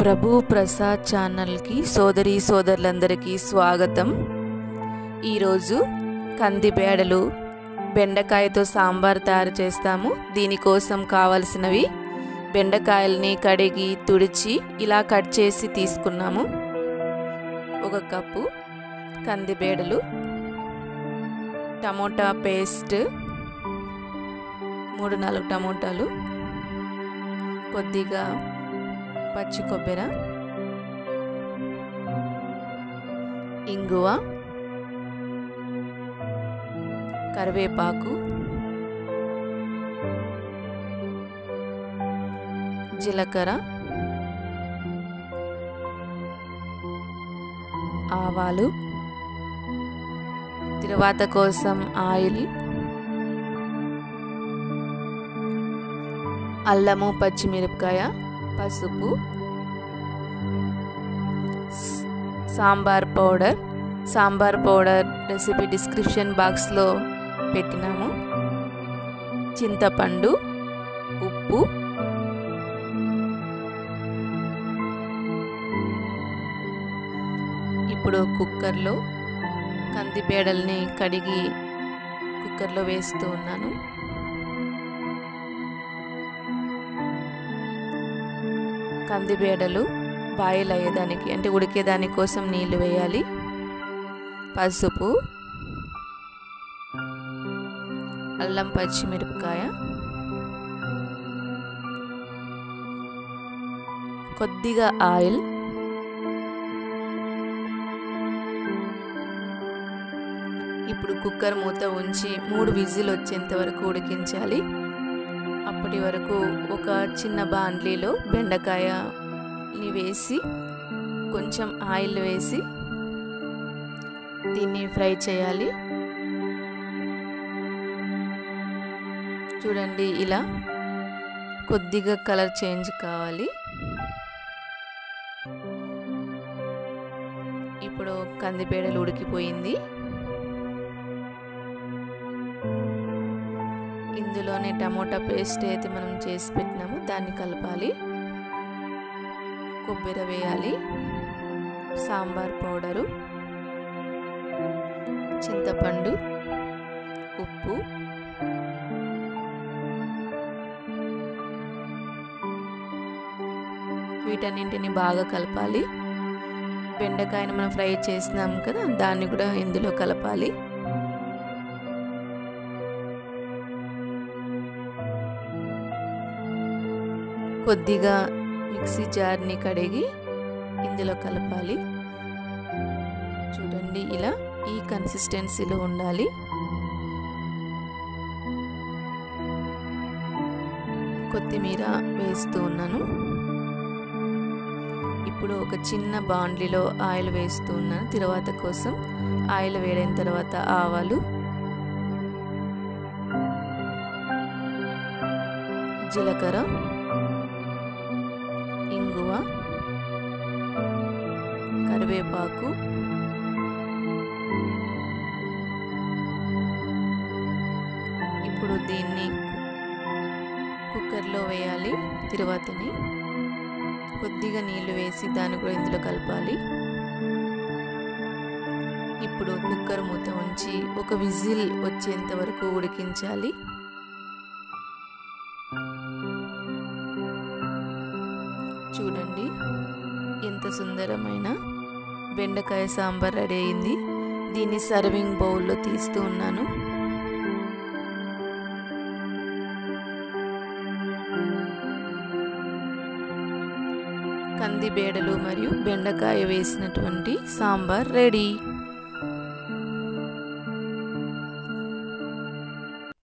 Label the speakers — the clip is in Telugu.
Speaker 1: ప్రభు ప్రసాద్ ఛానల్కి సోదరి సోదరులందరికీ స్వాగతం ఈరోజు కందిబేడలు బెండకాయతో సాంబార్ తయారు చేస్తాము దీనికోసం కావలసినవి బెండకాయల్ని కడిగి తుడిచి ఇలా కట్ చేసి తీసుకున్నాము ఒక కప్పు కందిబేడలు టమోటా పేస్ట్ మూడు నాలుగు టమోటాలు కొద్దిగా పచ్చి కొబ్బరి ఇంగువ కరివేపాకు జీలకర్ర ఆవాలు తిరువాత కోసం ఆయిల్ అల్లము పచ్చిమిరపకాయ పసుపు sambar powder sambar powder recipe description బాక్స్లో పెట్టినాము చింతపండు ఉప్పు ఇప్పుడు కుక్కర్లో కందిపేడల్ని కడిగి కుక్కర్లో వేస్తూ ఉన్నాను కందిబేడలు బాయిల్ అయ్యేదానికి అంటే ఉడికేదాని కోసం నీళ్లు వేయాలి పసుపు అల్లం పచ్చిమిరపకాయ కొద్దిగా ఆయిల్ ఇప్పుడు కుక్కర్ మూత ఉంచి మూడు విజిల్ వచ్చేంత వరకు ఉడికించాలి అప్పటి వరకు ఒక చిన్న బాండ్లీలో బెండకాయని వేసి కొంచెం ఆయిల్ వేసి దీన్ని ఫ్రై చేయాలి చూడండి ఇలా కొద్దిగా కలర్ చేంజ్ కావాలి ఇప్పుడు కందిపేడలు ఉడికిపోయింది ఇందులోనే టమోటా పేస్ట్ అయితే మనం చేసి పెట్టినాము దాన్ని కలపాలి కొబ్బరి వేయాలి సాంబార్ పౌడరు చింతపండు ఉప్పు వీటన్నింటిని బాగా కలపాలి బెండకాయని మనం ఫ్రై చేసినాం కదా దాన్ని కూడా ఇందులో కలపాలి కొద్దిగా మిక్సీ జార్ని కడిగి ఇందులో కలపాలి చూడండి ఇలా ఈ కన్సిస్టెన్సీలో ఉండాలి కొత్తిమీర వేస్తూ ఉన్నాను ఇప్పుడు ఒక చిన్న బాండ్లీలో ఆయిల్ వేస్తూ ఉన్నాను తర్వాత కోసం ఆయిల్ వేడైన తర్వాత ఆవాలు జీలకర్ర ఇంగువ కరివేపాకు ఇప్పుడు దీన్ని కుక్కర్లో వేయాలి తిరువాతని కొద్దిగా నీళ్లు వేసి దాన్ని కూడా ఇందులో కలపాలి ఇప్పుడు కుక్కర్ మూత ఉంచి ఒక విజిల్ వచ్చేంత వరకు ఉడికించాలి చూడండి ఎంత సుందరమైన బెండకాయ సాంబార్ రెడీ అయింది దీన్ని సర్వింగ్ బౌల్లో తీస్తూ ఉన్నాను కంది బేడలు మరియు బెండకాయ వేసినటువంటి సాంబార్ రెడీ